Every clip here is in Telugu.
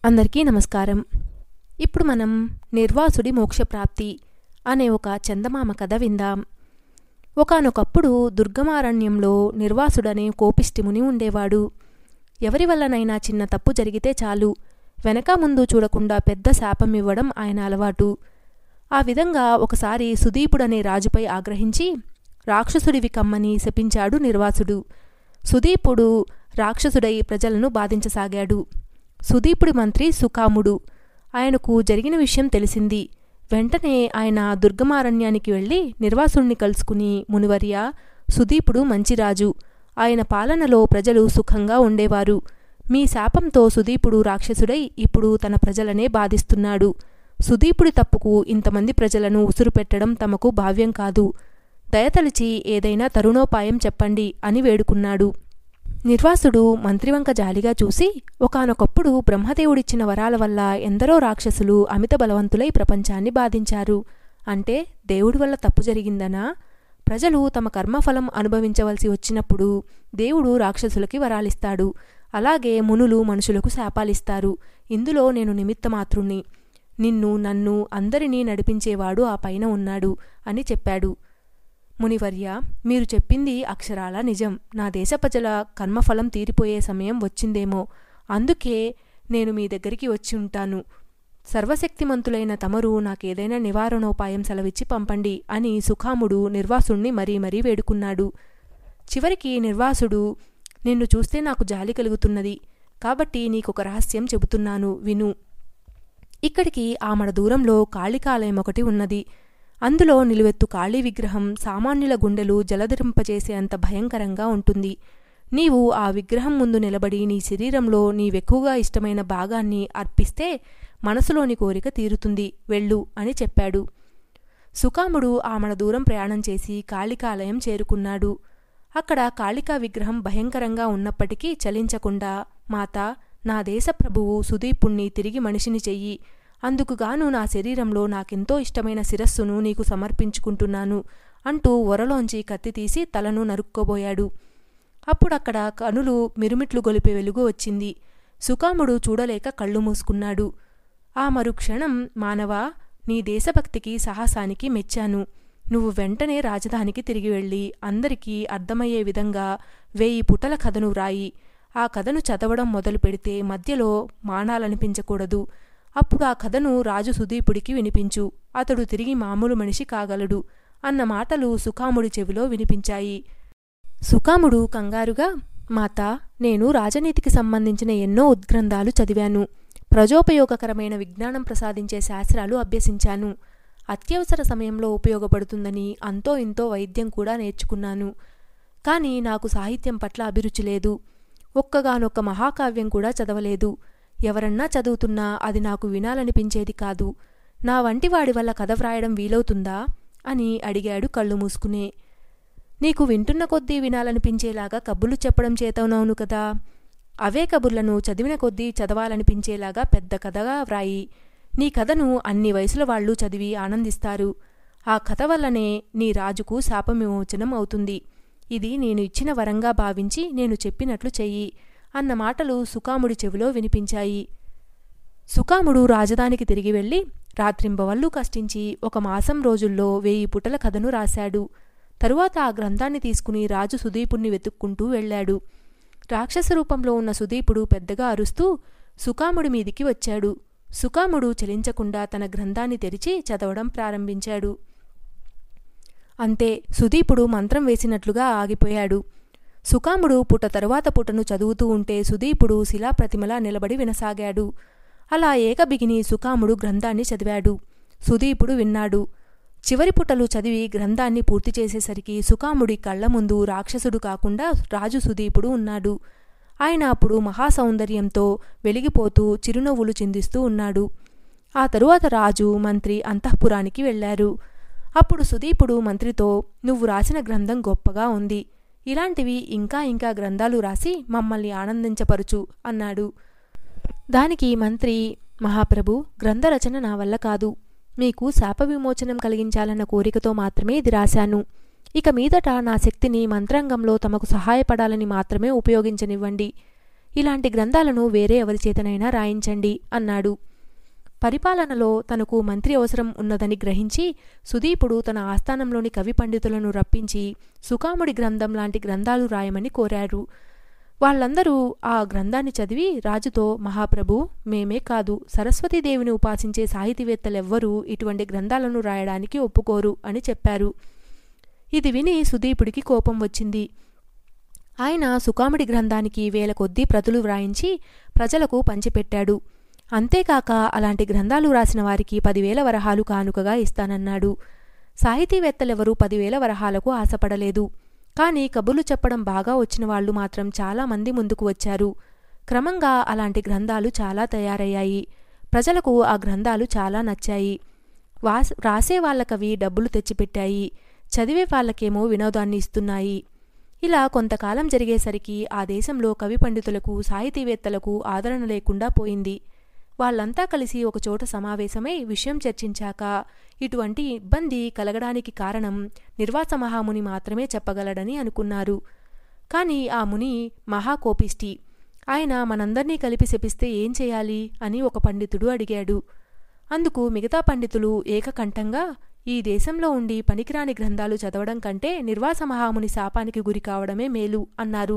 అందరికీ నమస్కారం ఇప్పుడు మనం నిర్వాసుడి మోక్షప్రాప్తి అనే ఒక చందమామ కథ విందాం ఒకానొకప్పుడు దుర్గమారణ్యంలో నిర్వాసుడనే కోపిష్టిముని ఉండేవాడు ఎవరి వల్లనైనా చిన్న తప్పు జరిగితే చాలు వెనక ముందు చూడకుండా పెద్ద శాపం ఇవ్వడం ఆయన అలవాటు ఆ విధంగా ఒకసారి సుదీపుడనే రాజుపై ఆగ్రహించి రాక్షసుడివి కమ్మని శపించాడు నిర్వాసుడు సుదీపుడు రాక్షసుడై ప్రజలను బాధించసాగాడు సుదీపుడి మంత్రి సుకాముడు ఆయనకు జరిగిన విషయం తెలిసింది వెంటనే ఆయన దుర్గమారణ్యానికి వెళ్లి నిర్వాసుణ్ణి కలుసుకుని మునివర్య సుదీపుడు మంచి రాజు ఆయన పాలనలో ప్రజలు సుఖంగా ఉండేవారు మీ శాపంతో సుదీపుడు రాక్షసుడై ఇప్పుడు తన ప్రజలనే బాధిస్తున్నాడు సుదీపుడి తప్పుకు ఇంతమంది ప్రజలను ఉసురు పెట్టడం తమకు భావ్యం కాదు దయతలిచి ఏదైనా తరుణోపాయం చెప్పండి అని వేడుకున్నాడు నిర్వాసుడు మంత్రివంక జాలిగా చూసి ఒకానొకప్పుడు బ్రహ్మదేవుడిచ్చిన వరాల వల్ల ఎందరో రాక్షసులు అమిత బలవంతులై ప్రపంచాన్ని బాధించారు అంటే దేవుడి వల్ల తప్పు జరిగిందనా ప్రజలు తమ కర్మఫలం అనుభవించవలసి వచ్చినప్పుడు దేవుడు రాక్షసులకి వరాలిస్తాడు అలాగే మునులు మనుషులకు శాపాలిస్తారు ఇందులో నేను నిమిత్తమాత్రుణ్ణి నిన్ను నన్ను అందరినీ నడిపించేవాడు ఆ పైన ఉన్నాడు అని చెప్పాడు మునివర్య మీరు చెప్పింది అక్షరాల నిజం నా దేశ ప్రజల కర్మఫలం తీరిపోయే సమయం వచ్చిందేమో అందుకే నేను మీ దగ్గరికి వచ్చి ఉంటాను సర్వశక్తిమంతులైన తమరు నాకేదైనా నివారణోపాయం సెలవిచ్చి పంపండి అని సుఖాముడు నిర్వాసుణ్ణి మరీ మరీ వేడుకున్నాడు చివరికి నిర్వాసుడు నిన్ను చూస్తే నాకు జాలి కలుగుతున్నది కాబట్టి నీకొక రహస్యం చెబుతున్నాను విను ఇక్కడికి ఆమడ దూరంలో కాళికాలయం ఒకటి ఉన్నది అందులో నిలువెత్తు కాళీ విగ్రహం సామాన్యుల గుండెలు జలధరింపజేసే అంత భయంకరంగా ఉంటుంది నీవు ఆ విగ్రహం ముందు నిలబడి నీ శరీరంలో నీవెక్కువగా ఇష్టమైన భాగాన్ని అర్పిస్తే మనసులోని కోరిక తీరుతుంది వెళ్ళు అని చెప్పాడు సుకాముడు ఆమడ దూరం ప్రయాణం చేసి కాళికాలయం చేరుకున్నాడు అక్కడ కాళికా విగ్రహం భయంకరంగా ఉన్నప్పటికీ చలించకుండా మాత నా దేశ ప్రభువు సుదీపుణ్ణి తిరిగి మనిషిని చెయ్యి అందుకుగాను నా శరీరంలో నాకెంతో ఇష్టమైన శిరస్సును నీకు సమర్పించుకుంటున్నాను అంటూ ఒరలోంచి కత్తి తీసి తలను నరుక్కోబోయాడు అప్పుడక్కడ కనులు మిరుమిట్లు గొలిపే వెలుగు వచ్చింది సుకాముడు చూడలేక కళ్ళు మూసుకున్నాడు ఆ మరుక్షణం మానవా నీ దేశభక్తికి సాహసానికి మెచ్చాను నువ్వు వెంటనే రాజధానికి తిరిగి వెళ్ళి అందరికీ అర్థమయ్యే విధంగా వేయి పుటల కథను వ్రాయి ఆ కథను చదవడం మొదలు పెడితే మధ్యలో మానాలనిపించకూడదు అప్పుడు ఆ కథను రాజు సుదీపుడికి వినిపించు అతడు తిరిగి మామూలు మనిషి కాగలడు అన్న మాటలు సుకాముడి చెవిలో వినిపించాయి సుకాముడు కంగారుగా మాత నేను రాజనీతికి సంబంధించిన ఎన్నో ఉద్గ్రంథాలు చదివాను ప్రజోపయోగకరమైన విజ్ఞానం ప్రసాదించే శాస్త్రాలు అభ్యసించాను అత్యవసర సమయంలో ఉపయోగపడుతుందని అంతో ఇంతో వైద్యం కూడా నేర్చుకున్నాను కానీ నాకు సాహిత్యం పట్ల అభిరుచి లేదు ఒక్కగానొక్క మహాకావ్యం కూడా చదవలేదు ఎవరన్నా చదువుతున్నా అది నాకు వినాలనిపించేది కాదు నా వంటి వాడి వల్ల కథ వ్రాయడం వీలవుతుందా అని అడిగాడు కళ్ళు మూసుకునే నీకు వింటున్న కొద్దీ వినాలనిపించేలాగా కబుర్లు చెప్పడం చేతవునవును కదా అవే కబుర్లను చదివిన కొద్దీ చదవాలనిపించేలాగా పెద్ద కథగా వ్రాయి నీ కథను అన్ని వయసుల వాళ్ళు చదివి ఆనందిస్తారు ఆ కథ వల్లనే నీ రాజుకు శాప విమోచనం అవుతుంది ఇది నేను ఇచ్చిన వరంగా భావించి నేను చెప్పినట్లు చెయ్యి అన్న మాటలు సుకాముడి చెవిలో వినిపించాయి సుకాముడు రాజధానికి తిరిగి వెళ్ళి రాత్రింబవళ్ళు కష్టించి ఒక మాసం రోజుల్లో వేయి పుటల కథను రాశాడు తరువాత ఆ గ్రంథాన్ని తీసుకుని రాజు సుదీపుణ్ణి వెతుక్కుంటూ వెళ్లాడు రాక్షస రూపంలో ఉన్న సుదీపుడు పెద్దగా అరుస్తూ సుకాముడి మీదికి వచ్చాడు సుకాముడు చలించకుండా తన గ్రంథాన్ని తెరిచి చదవడం ప్రారంభించాడు అంతే సుదీపుడు మంత్రం వేసినట్లుగా ఆగిపోయాడు సుకాముడు పుట తరువాత పుటను చదువుతూ ఉంటే సుదీపుడు శిలాప్రతిమలా నిలబడి వినసాగాడు అలా ఏకబిగిని సుకాముడు గ్రంథాన్ని చదివాడు సుదీపుడు విన్నాడు చివరి పుటలు చదివి గ్రంథాన్ని పూర్తి చేసేసరికి సుకాముడి కళ్ల ముందు రాక్షసుడు కాకుండా రాజు సుదీపుడు ఉన్నాడు ఆయన అప్పుడు మహాసౌందర్యంతో వెలిగిపోతూ చిరునవ్వులు చిందిస్తూ ఉన్నాడు ఆ తరువాత రాజు మంత్రి అంతఃపురానికి వెళ్లారు అప్పుడు సుదీపుడు మంత్రితో నువ్వు రాసిన గ్రంథం గొప్పగా ఉంది ఇలాంటివి ఇంకా ఇంకా గ్రంథాలు రాసి మమ్మల్ని ఆనందించపరుచు అన్నాడు దానికి మంత్రి మహాప్రభు గ్రంథరచన నా వల్ల కాదు మీకు శాప విమోచనం కలిగించాలన్న కోరికతో మాత్రమే ఇది రాశాను ఇక మీదట నా శక్తిని మంత్రాంగంలో తమకు సహాయపడాలని మాత్రమే ఉపయోగించనివ్వండి ఇలాంటి గ్రంథాలను వేరే ఎవరి చేతనైనా రాయించండి అన్నాడు పరిపాలనలో తనకు మంత్రి అవసరం ఉన్నదని గ్రహించి సుదీపుడు తన ఆస్థానంలోని కవి పండితులను రప్పించి సుకాముడి గ్రంథం లాంటి గ్రంథాలు రాయమని కోరారు వాళ్ళందరూ ఆ గ్రంథాన్ని చదివి రాజుతో మహాప్రభు మేమే కాదు సరస్వతీదేవిని ఉపాసించే సాహితీవేత్తలెవ్వరూ ఇటువంటి గ్రంథాలను రాయడానికి ఒప్పుకోరు అని చెప్పారు ఇది విని సుదీపుడికి కోపం వచ్చింది ఆయన సుకాముడి గ్రంథానికి వేల కొద్దీ ప్రతులు వ్రాయించి ప్రజలకు పంచిపెట్టాడు అంతేకాక అలాంటి గ్రంథాలు రాసిన వారికి పదివేల వరహాలు కానుకగా ఇస్తానన్నాడు సాహితీవేత్తలెవరూ పదివేల వరహాలకు ఆశపడలేదు కానీ కబుర్లు చెప్పడం బాగా వచ్చిన వాళ్లు మాత్రం చాలా మంది ముందుకు వచ్చారు క్రమంగా అలాంటి గ్రంథాలు చాలా తయారయ్యాయి ప్రజలకు ఆ గ్రంథాలు చాలా నచ్చాయి వాస్ రాసే వాళ్ళకవి డబ్బులు తెచ్చిపెట్టాయి చదివే వాళ్ళకేమో వినోదాన్ని ఇస్తున్నాయి ఇలా కొంతకాలం జరిగేసరికి ఆ దేశంలో కవి పండితులకు సాహితీవేత్తలకు ఆదరణ లేకుండా పోయింది వాళ్ళంతా కలిసి ఒకచోట సమావేశమై విషయం చర్చించాక ఇటువంటి ఇబ్బంది కలగడానికి కారణం నిర్వాస మహాముని మాత్రమే చెప్పగలడని అనుకున్నారు కాని ఆ ముని మహాకోపిష్టి ఆయన మనందర్నీ కలిపి శపిస్తే ఏం చేయాలి అని ఒక పండితుడు అడిగాడు అందుకు మిగతా పండితులు ఏకకంఠంగా ఈ దేశంలో ఉండి పనికిరాని గ్రంథాలు చదవడం కంటే నిర్వాస మహాముని శాపానికి గురి కావడమే మేలు అన్నారు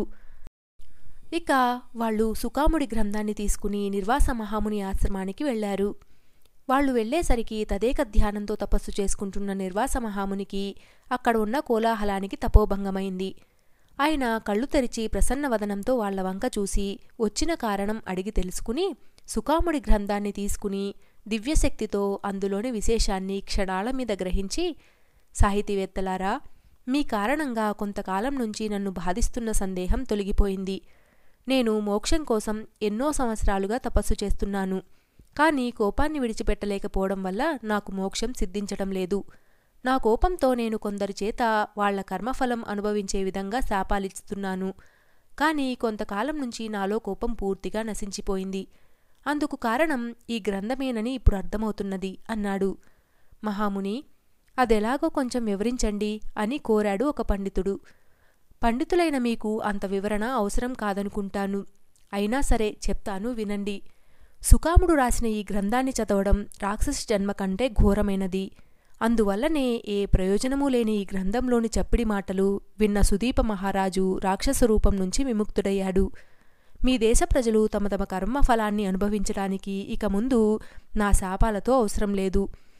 ఇక వాళ్ళు సుకాముడి గ్రంథాన్ని తీసుకుని నిర్వాస మహాముని ఆశ్రమానికి వెళ్లారు వాళ్ళు వెళ్లేసరికి తదేక ధ్యానంతో తపస్సు చేసుకుంటున్న నిర్వాస మహామునికి అక్కడ ఉన్న కోలాహలానికి తపోభంగమైంది ఆయన కళ్ళు తెరిచి ప్రసన్న వదనంతో వాళ్ల వంక చూసి వచ్చిన కారణం అడిగి తెలుసుకుని సుకాముడి గ్రంథాన్ని తీసుకుని దివ్యశక్తితో అందులోని విశేషాన్ని క్షణాల మీద గ్రహించి సాహితీవేత్తలారా మీ కారణంగా కొంతకాలం నుంచి నన్ను బాధిస్తున్న సందేహం తొలగిపోయింది నేను మోక్షం కోసం ఎన్నో సంవత్సరాలుగా తపస్సు చేస్తున్నాను కానీ కోపాన్ని విడిచిపెట్టలేకపోవడం వల్ల నాకు మోక్షం సిద్ధించడం లేదు నా కోపంతో నేను కొందరి చేత వాళ్ల కర్మఫలం అనుభవించే విధంగా శాపాలిస్తున్నాను కానీ కొంతకాలం నుంచి నాలో కోపం పూర్తిగా నశించిపోయింది అందుకు కారణం ఈ గ్రంథమేనని ఇప్పుడు అర్థమవుతున్నది అన్నాడు మహాముని అదెలాగో కొంచెం వివరించండి అని కోరాడు ఒక పండితుడు పండితులైన మీకు అంత వివరణ అవసరం కాదనుకుంటాను అయినా సరే చెప్తాను వినండి సుకాముడు రాసిన ఈ గ్రంథాన్ని చదవడం రాక్షస జన్మ కంటే ఘోరమైనది అందువల్లనే ఏ ప్రయోజనమూ లేని ఈ గ్రంథంలోని చప్పిడి మాటలు విన్న సుదీప మహారాజు రాక్షస రూపం నుంచి విముక్తుడయ్యాడు మీ దేశ ప్రజలు తమ తమ కర్మ ఫలాన్ని అనుభవించడానికి ఇక ముందు నా శాపాలతో అవసరం లేదు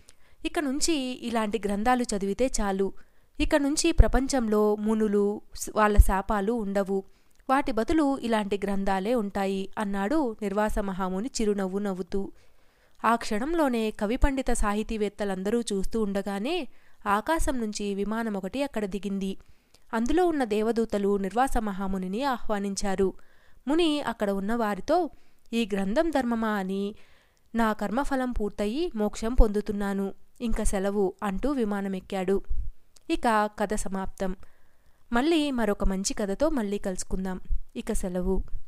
ఇక నుంచి ఇలాంటి గ్రంథాలు చదివితే చాలు ఇక నుంచి ప్రపంచంలో మునులు వాళ్ళ శాపాలు ఉండవు వాటి బదులు ఇలాంటి గ్రంథాలే ఉంటాయి అన్నాడు నిర్వాస మహాముని చిరునవ్వు నవ్వుతూ ఆ క్షణంలోనే కవి పండిత సాహితీవేత్తలందరూ చూస్తూ ఉండగానే ఆకాశం నుంచి విమానం ఒకటి అక్కడ దిగింది అందులో ఉన్న దేవదూతలు నిర్వాస మహామునిని ఆహ్వానించారు ముని అక్కడ ఉన్న వారితో ఈ గ్రంథం ధర్మమా అని నా కర్మఫలం పూర్తయి మోక్షం పొందుతున్నాను ఇంక సెలవు అంటూ విమానమెక్కాడు ఇక కథ సమాప్తం మళ్ళీ మరొక మంచి కథతో మళ్ళీ కలుసుకుందాం ఇక సెలవు